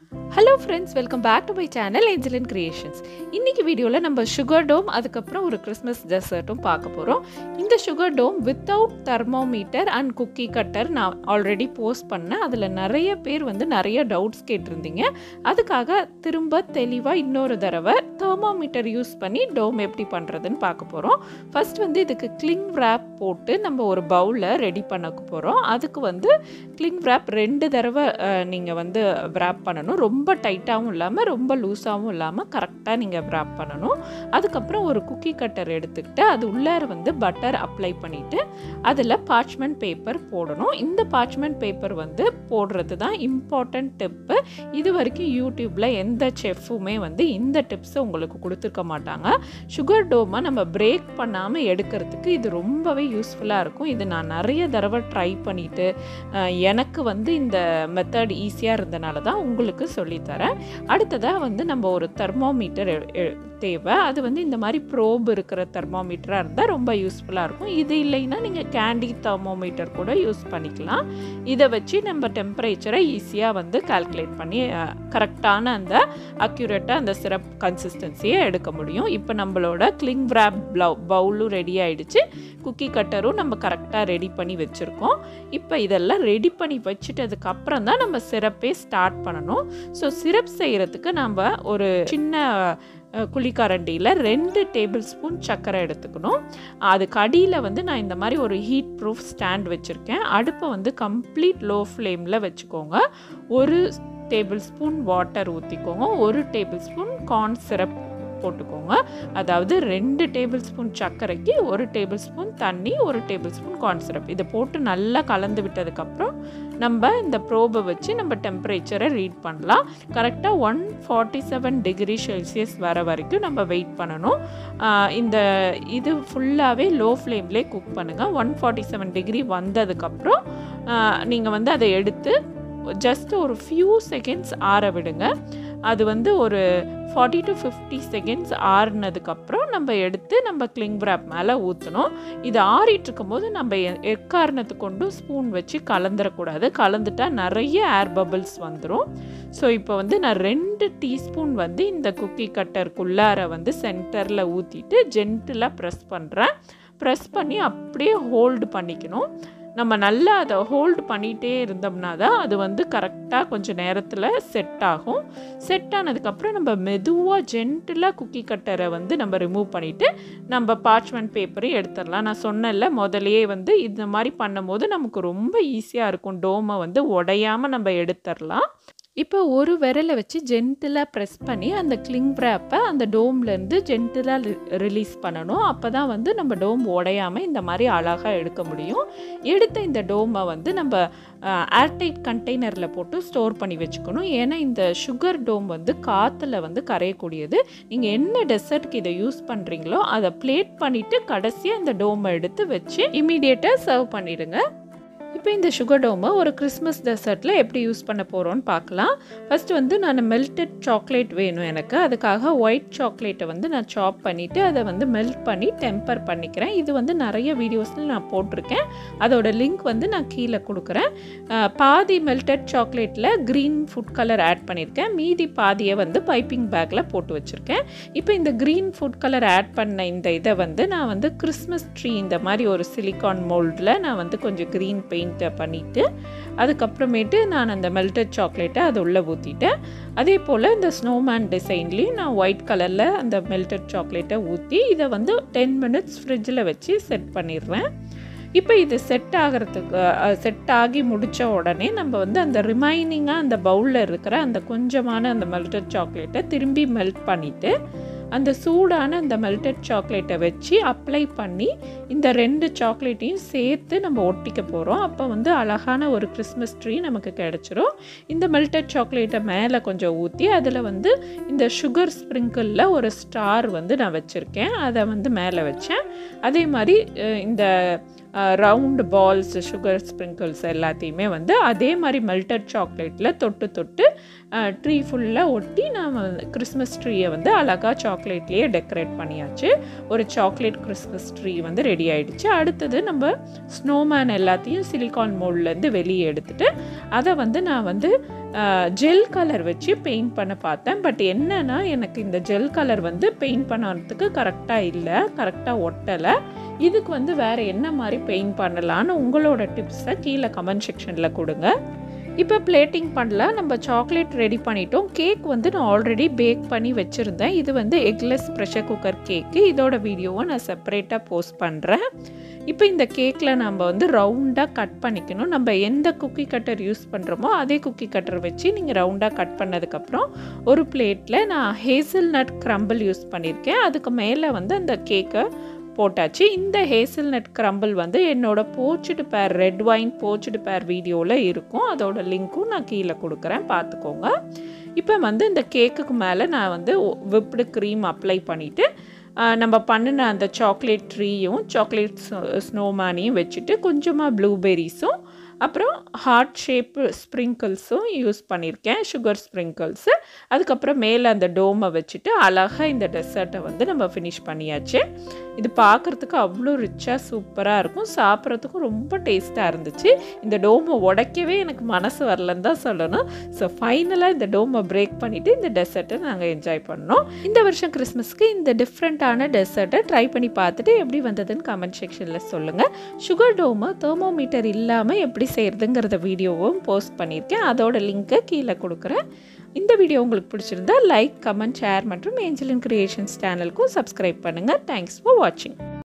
hello friends welcome back to my channel Angeline creations இன்றைக்கி வீடியோவில் நம்ம சுகர் டோம் அதுக்கப்புறம் ஒரு கிறிஸ்மஸ் டெசர்ட்டும் பார்க்க போகிறோம் இந்த sugar dome without thermometer and cookie cutter நான் ஆல்ரெடி போஸ்ட் பண்ணேன் அதில் நிறைய பேர் வந்து நிறைய டவுட்ஸ் கேட்டிருந்தீங்க அதுக்காக திரும்ப தெளிவாக இன்னொரு தடவை தெர்மோமீட்டர் யூஸ் பண்ணி டோம் எப்படி பண்ணுறதுன்னு பார்க்க போகிறோம் ஃபர்ஸ்ட் வந்து இதுக்கு கிளிங் ரேப் போட்டு நம்ம ஒரு பவுலில் ரெடி பண்ண போகிறோம் அதுக்கு வந்து கிளிங் ரேப் ரெண்டு தடவை நீங்கள் வந்து ரேப் பண்ணணும் ரொம்ப டைட்டாகவும் இல்லாமல் ரொம்ப லூஸாகவும் இல்லாமல் கரெக்டாக நீங்கள் ரேப் பண்ணணும் அதுக்கப்புறம் ஒரு குக்கி கட்டர் எடுத்துக்கிட்டு அது உள்ளார வந்து பட்டர் அப்ளை பண்ணிவிட்டு அதில் பார்ச்மெண்ட் பேப்பர் போடணும் இந்த பார்ச்மெண்ட் பேப்பர் வந்து போடுறது தான் இம்பார்ட்டண்ட் டிப்பு இது வரைக்கும் யூடியூப்பில் எந்த செஃப்புமே வந்து இந்த டிப்ஸை உங்களுக்கு கொடுத்துருக்க மாட்டாங்க சுகர் டோமை நம்ம பிரேக் பண்ணாமல் எடுக்கிறதுக்கு இது ரொம்பவே யூஸ்ஃபுல்லாக இருக்கும் இது நான் நிறைய தடவை ட்ரை பண்ணிவிட்டு எனக்கு வந்து இந்த மெத்தட் ஈஸியாக இருந்தனால தான் உங்களுக்கு சொல்லித்தரேன் அடுத்ததாக வந்து நம்ம ஒரு தெர்மோமீட்டர் தேவை அது வந்து இந்த மாதிரி ப்ரோப் இருக்கிற தெர்மோமீட்டராக இருந்தால் ரொம்ப யூஸ்ஃபுல்லாக இருக்கும் இது இல்லைன்னா நீங்கள் கேண்டி தெர்மோமீட்டர் கூட யூஸ் பண்ணிக்கலாம் இதை வச்சு நம்ம டெம்பரேச்சரை ஈஸியாக வந்து கால்குலேட் பண்ணி கரெக்டான அந்த அக்யூரேட்டாக அந்த சிரப் கன்சிஸ்டன்சியை எடுக்க முடியும் இப்போ நம்மளோட கிளிங் ரேப் ப்ளவு பவுலும் ரெடி ஆகிடுச்சு குக்கி கட்டரும் நம்ம கரெக்டாக ரெடி பண்ணி வச்சுருக்கோம் இப்போ இதெல்லாம் ரெடி பண்ணி வச்சுட்டதுக்கு அப்புறம் தான் நம்ம சிரப்பே ஸ்டார்ட் பண்ணணும் ஸோ சிரப் செய்கிறதுக்கு நம்ம ஒரு சின்ன குழிக்கரண்டியில் ரெண்டு டேபிள் ஸ்பூன் சர்க்கரை எடுத்துக்கணும் அதுக்கு அடியில் வந்து நான் இந்த மாதிரி ஒரு ஹீட் ப்ரூஃப் ஸ்டாண்ட் வச்சுருக்கேன் அடுப்பை வந்து கம்ப்ளீட் லோ ஃப்ளேமில் வச்சுக்கோங்க ஒரு டேபிள் ஸ்பூன் வாட்டர் ஊற்றிக்கோங்க ஒரு டேபிள் ஸ்பூன் கார்ன் சிரப் போட்டுக்கோங்க அதாவது ரெண்டு டேபிள் ஸ்பூன் சர்க்கரைக்கு ஒரு டேபிள் ஸ்பூன் தண்ணி ஒரு டேபிள் ஸ்பூன் கார்ன் சிரப் இதை போட்டு நல்லா கலந்து விட்டதுக்கப்புறம் நம்ம இந்த ப்ரோபை வச்சு நம்ம டெம்பரேச்சரை ரீட் பண்ணலாம் கரெக்டாக one forty seven degree Celsius வர வரைக்கும் நம்ம வெயிட் பண்ணணும் இந்த இது ஃபுல்லாகவே லோ ஃப்ளேம்லேயே குக் பண்ணுங்கள் ஒன் ஃபார்ட்டி செவன் டிகிரி வந்ததுக்கப்புறம் நீங்கள் வந்து அதை எடுத்து ஜஸ்ட் ஒரு ஃபியூ செகண்ட்ஸ் ஆற விடுங்க அது வந்து ஒரு ஃபார்ட்டி டு ஃபிஃப்டி செகண்ட்ஸ் ஆறுனதுக்கப்புறம் நம்ம எடுத்து நம்ம கிளிங் ரேப் மேலே ஊற்றணும் இது ஆறிட்டு இருக்கும்போது நம்ம எக்காரணத்து கொண்டும் ஸ்பூன் வச்சு கலந்துடக்கூடாது கலந்துட்டா நிறைய ஏர் பபிள்ஸ் வந்துடும் ஸோ இப்போ வந்து நான் ரெண்டு டீஸ்பூன் வந்து இந்த குக்கி கட்டருக்குள்ளார வந்து சென்டரில் ஊற்றிட்டு ஜென்டிலாக ப்ரெஸ் பண்ணுறேன் ப்ரெஸ் பண்ணி அப்படியே ஹோல்டு பண்ணிக்கணும் நம்ம நல்லா அதை ஹோல்டு பண்ணிகிட்டே இருந்தோம்னா தான் அது வந்து கரெக்டாக கொஞ்சம் நேரத்தில் செட் ஆகும் செட் ஆனதுக்கப்புறம் நம்ம மெதுவாக ஜென்டிலாக குக்கி கட்டரை வந்து நம்ம ரிமூவ் பண்ணிவிட்டு நம்ம பார்ச்மெண்ட் பேப்பரையும் எடுத்துடலாம் நான் சொன்னேன்ல முதலையே வந்து இந்த மாதிரி பண்ணும்போது நமக்கு ரொம்ப ஈஸியாக இருக்கும் டோமை வந்து உடையாமல் நம்ம எடுத்துடலாம் இப்போ ஒரு விரலை வச்சு ஜென்டிலாக ப்ரெஸ் பண்ணி அந்த கிளிங் ரேப்பை அந்த டோம்லேருந்து ஜென்டிலாக ரிலீஸ் பண்ணணும் அப்போ தான் வந்து நம்ம டோம் உடையாமல் இந்த மாதிரி அழகாக எடுக்க முடியும் எடுத்த இந்த டோமை வந்து நம்ம ஏர்டைட் கண்டெய்னரில் போட்டு ஸ்டோர் பண்ணி வச்சுக்கணும் ஏன்னா இந்த சுகர் டோம் வந்து காற்றுல வந்து கரையக்கூடியது நீங்கள் என்ன டெசர்ட்க்கு இதை யூஸ் பண்ணுறீங்களோ அதை பிளேட் பண்ணிவிட்டு கடைசியாக இந்த டோமை எடுத்து வச்சு இமீடியட்டாக சர்வ் பண்ணிடுங்க இப்போ இந்த சுகர் டோமை ஒரு கிறிஸ்மஸ் டெசர்ட்டில் எப்படி யூஸ் பண்ண போகிறோன்னு பார்க்கலாம் ஃபஸ்ட்டு வந்து நான் மெல்டட் சாக்லேட் வேணும் எனக்கு அதுக்காக ஒயிட் சாக்லேட்டை வந்து நான் சாப் பண்ணிவிட்டு அதை வந்து மெல்ட் பண்ணி டெம்பர் பண்ணிக்கிறேன் இது வந்து நிறைய வீடியோஸில் நான் போட்டிருக்கேன் அதோட லிங்க் வந்து நான் கீழே கொடுக்குறேன் பாதி மெல்டட் சாக்லேட்டில் க்ரீன் ஃபுட் கலர் ஆட் பண்ணியிருக்கேன் மீதி பாதியை வந்து பைப்பிங் பேக்கில் போட்டு வச்சுருக்கேன் இப்போ இந்த க்ரீன் ஃபுட் கலர் ஆட் பண்ண இந்த இதை வந்து நான் வந்து கிறிஸ்மஸ் ட்ரீ இந்த மாதிரி ஒரு சிலிக்கான் மோல்டில் நான் வந்து கொஞ்சம் க்ரீன் பெயிண்ட் பெயிண்ட்டை பண்ணிவிட்டு அதுக்கப்புறமேட்டு நான் அந்த மெல்டட் சாக்லேட்டை அதை உள்ளே ஊற்றிட்டேன் அதே போல் இந்த ஸ்னோமேன் டிசைன்லேயும் நான் ஒயிட் கலரில் அந்த மெல்டட் சாக்லேட்டை ஊற்றி இதை வந்து டென் மினிட்ஸ் ஃப்ரிட்ஜில் வச்சு செட் பண்ணிடுறேன் இப்போ இது செட் ஆகிறதுக்கு செட் ஆகி முடித்த உடனே நம்ம வந்து அந்த ரிமைனிங்காக அந்த பவுலில் இருக்கிற அந்த கொஞ்சமான அந்த மெல்டட் சாக்லேட்டை திரும்பி மெல்ட் பண்ணிவிட்டு அந்த சூடான அந்த மெல்டட் சாக்லேட்டை வச்சு அப்ளை பண்ணி இந்த ரெண்டு சாக்லேட்டையும் சேர்த்து நம்ம ஒட்டிக்க போகிறோம் அப்போ வந்து அழகான ஒரு கிறிஸ்மஸ் ட்ரீ நமக்கு கிடச்சிரும் இந்த மெல்டட் சாக்லேட்டை மேலே கொஞ்சம் ஊற்றி அதில் வந்து இந்த சுகர் ஸ்ப்ரிங்கிளில் ஒரு ஸ்டார் வந்து நான் வச்சுருக்கேன் அதை வந்து மேலே வச்சேன் அதே மாதிரி இந்த ரவுண்டு பால்ஸ் சுகர் ஸ்ப்ரிங்கிள்ஸ் எல்லாத்தையுமே வந்து அதே மாதிரி மெல்டட் சாக்லேட்டில் தொட்டு தொட்டு ட்ரீ ஃபுல்லாக ஒட்டி நாம் கிறிஸ்மஸ் ட்ரீயை வந்து அழகாக சாக்லேட்லேயே டெக்கரேட் பண்ணியாச்சு ஒரு சாக்லேட் கிறிஸ்மஸ் ட்ரீ வந்து ரெடி ஆயிடுச்சு அடுத்தது நம்ம ஸ்னோமேன் எல்லாத்தையும் சிலிகான் மோல்லேருந்து வெளியே எடுத்துட்டு அதை வந்து நான் வந்து ஜெல் கலர் வச்சு பெயிண்ட் பண்ண பார்த்தேன் பட் என்னன்னா எனக்கு இந்த ஜெல் கலர் வந்து பெயிண்ட் பண்ணுறதுக்கு கரெக்டாக இல்லை கரெக்டாக ஒட்டலை இதுக்கு வந்து வேறு என்ன மாதிரி பெயிண்ட் பண்ணலான்னு உங்களோட டிப்ஸை கீழே கமெண்ட் செக்ஷனில் கொடுங்க இப்போ பிளேட்டிங் பண்ணல நம்ம சாக்லேட் ரெடி பண்ணிட்டோம் கேக் வந்து நான் ஆல்ரெடி பேக் பண்ணி வச்சுருந்தேன் இது வந்து எக்லெஸ் ப்ரெஷர் குக்கர் கேக்கு இதோட வீடியோவை நான் செப்பரேட்டாக போஸ்ட் பண்ணுறேன் இப்போ இந்த கேக்கில் நம்ம வந்து ரவுண்டாக கட் பண்ணிக்கணும் நம்ம எந்த குக்கி கட்டர் யூஸ் பண்ணுறோமோ அதே குக்கி கட்டர் வச்சு நீங்கள் ரவுண்டாக கட் பண்ணதுக்கப்புறம் ஒரு பிளேட்டில் நான் ஹேசல் நட் க்ரம்பிள் யூஸ் பண்ணியிருக்கேன் அதுக்கு மேலே வந்து அந்த கேக்கை போட்டாச்சு இந்த ஹேசல் நட் க்ரம்பிள் வந்து என்னோட போச்சுடு பேர் ரெட் வைன் போச்சுடு பேர் வீடியோவில் இருக்கும் அதோட லிங்க்கும் நான் கீழே கொடுக்குறேன் பார்த்துக்கோங்க இப்போ வந்து இந்த கேக்குக்கு மேலே நான் வந்து விப்டு க்ரீம் அப்ளை பண்ணிவிட்டு நம்ம பண்ணின அந்த சாக்லேட் ட்ரீயும் சாக்லேட் ஸ்னோமேனையும் வச்சுட்டு கொஞ்சமாக ப்ளூபெரிஸும் அப்புறம் ஹார்ட் ஷேப்பு ஸ்ப்ரிங்கிள்ஸும் யூஸ் பண்ணியிருக்கேன் சுகர் ஸ்ப்ரிங்கிள்ஸு அதுக்கப்புறம் மேலே அந்த டோமை வச்சுட்டு அழகாக இந்த டெசர்ட்டை வந்து நம்ம ஃபினிஷ் பண்ணியாச்சு இது பார்க்குறதுக்கு அவ்வளோ ரிச்சாக சூப்பராக இருக்கும் சாப்பிட்றதுக்கும் ரொம்ப டேஸ்ட்டாக இருந்துச்சு இந்த டோமை உடைக்கவே எனக்கு மனசு வரலன்னு தான் சொல்லணும் ஸோ ஃபைனலாக இந்த டோமை பிரேக் பண்ணிவிட்டு இந்த டெசர்ட்டை நாங்கள் என்ஜாய் பண்ணோம் இந்த வருஷம் கிறிஸ்மஸ்க்கு இந்த டிஃப்ரெண்ட்டான டெசர்ட்டை ட்ரை பண்ணி பார்த்துட்டு எப்படி வந்ததுன்னு கமெண்ட் செக்ஷனில் சொல்லுங்கள் சுகர் டோமை தெர்மோமீட்டர் இல்லாமல் எப்படி செய்கிறதுங்கிறத வீடியோவும் போஸ்ட் பண்ணியிருக்கேன் அதோட லிங்க்கை கீழே கொடுக்குறேன் இந்த வீடியோ உங்களுக்கு பிடிச்சிருந்தா லைக் கமெண்ட் ஷேர் மற்றும் ஏஞ்சலின் கிரியேஷன்ஸ் சேனலுக்கும் சப்ஸ்கிரைப் பண்ணுங்கள் தேங்க்ஸ் ஃபார் வாட்சிங்